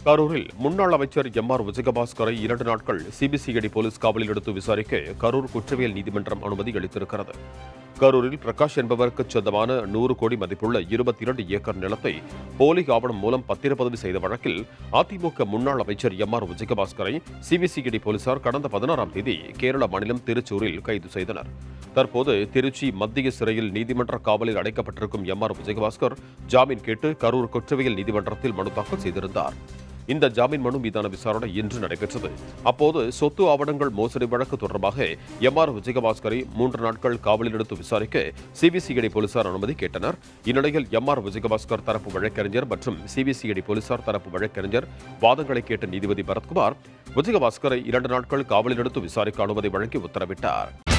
கரூரில் முன்னாள் அமைச்சர் எம் ஆர் விஜயபாஸ்கரை இரண்டு நாட்கள் சிபிசிஐடி போலீஸ் காவலில் எடுத்து விசாரிக்க கரூர் குற்றவியல் நீதிமன்றம் அனுமதி அளித்திருக்கிறது கரூரில் பிரகாஷ் என்பவருக்கு சொந்தமான நூறு கோடி மதிப்புள்ள இருபத்தி இரண்டு ஏக்கர் நிலத்தை போலி ஆவணம் மூலம் பத்திரப்பதிவு செய்த வழக்கில் அதிமுக முன்னாள் அமைச்சர் எம் ஆர் விஜயபாஸ்கரை சிபிசிஐடி போலீசார் கடந்த பதினாறாம் தேதி கேரள மாநிலம் திருச்சூரில் கைது செய்தனர் தற்போது திருச்சி மத்திய சிறையில் நீதிமன்ற காவலில் அடைக்கப்பட்டிருக்கும் எம் ஆர் விஜயபாஸ்கர் ஜாமீன் கேட்டு கரூர் குற்றவியல் நீதிமன்றத்தில் மனு தாக்கல் செய்திருந்தார் இந்த ஜாமீன் மனு மீதான விசாரணை இன்று நடைபெற்றது அப்போது சொத்து ஆவணங்கள் மோசடி வழக்கு தொடர்பாக எம் ஆர் விஜயபாஸ்கரை மூன்று நாட்கள் காவலில் எடுத்து விசாரிக்க சிபிசிஐடி போலீசார் அனுமதி கேட்டனர் இந்நிலையில் எம் ஆர் விஜயபாஸ்கர் தரப்பு வழக்கறிஞர் மற்றும் சிபிசிஐடி போலீசார் தரப்பு வழக்கறிஞர் வாதங்களை கேட்ட நீதிபதி பரத்குமார் விஜயபாஸ்கரை இரண்டு நாட்கள் காவலில் எடுத்து விசாரிக்க அனுமதி வழங்கி உத்தரவிட்டார்